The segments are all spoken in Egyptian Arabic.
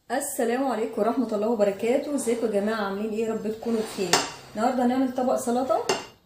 السلام عليكم ورحمة الله وبركاته ازيكم يا جماعة عاملين ايه رب تكونوا بخير النهاردة هنعمل طبق سلطة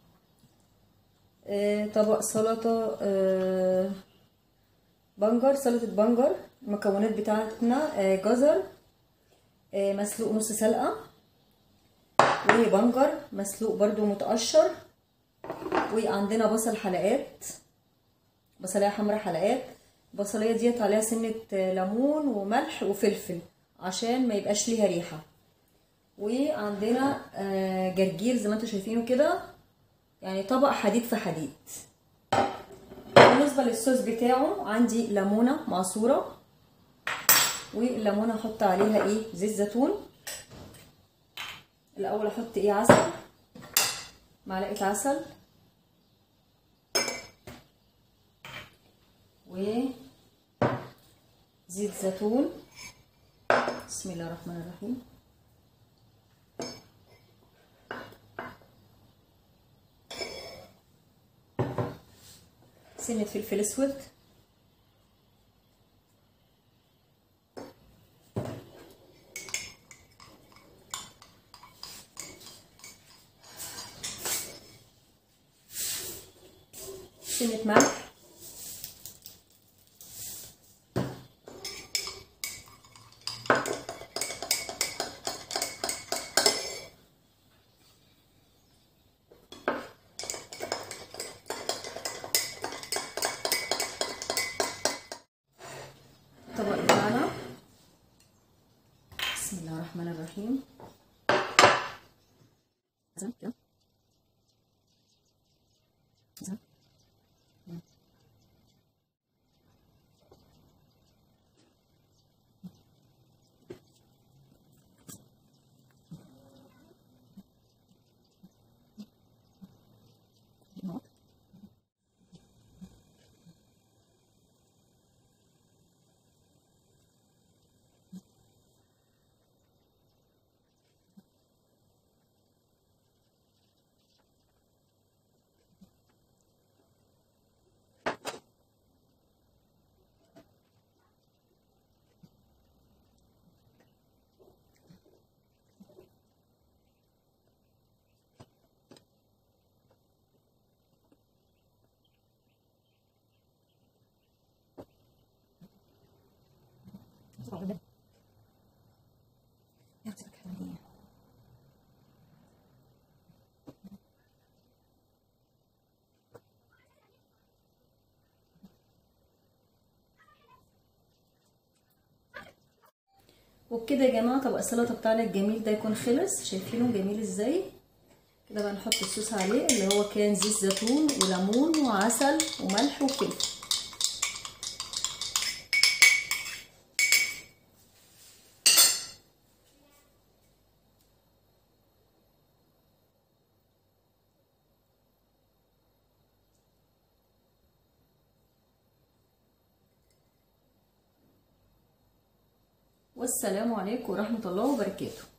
آه طبق سلطة آه بنجر سلطة بنجر المكونات بتاعتنا آه جزر آه مسلوق نص سلقة وبنجر مسلوق برضو متقشر وعندنا بصل حلقات بصلايه حمرا حلقات البصلايه ديت عليها سنه ليمون وملح وفلفل عشان ما يبقاش ليها ريحه وعندنا جرجير زي ما انتم شايفينه كده يعني طبق حديد في حديد بالنسبه للصوص بتاعه عندي ليمونه معصوره والليمونه احط عليها ايه زيت زيتون الاول احط ايه عسل معلقه عسل وزيت زيتون بسم الله الرحمن الرحيم سنة فلفل اسود سنة ملح الطبق بتاعنا بسم الله الرحمن الرحيم وبكده يا جماعه طبق السلطه بتاعنا الجميل ده يكون خلص شايفينه جميل ازاي كده بقى نحط الصوص عليه اللي هو كان زيت زيتون وليمون وعسل وملح وفلفل والسلام عليكم ورحمة الله وبركاته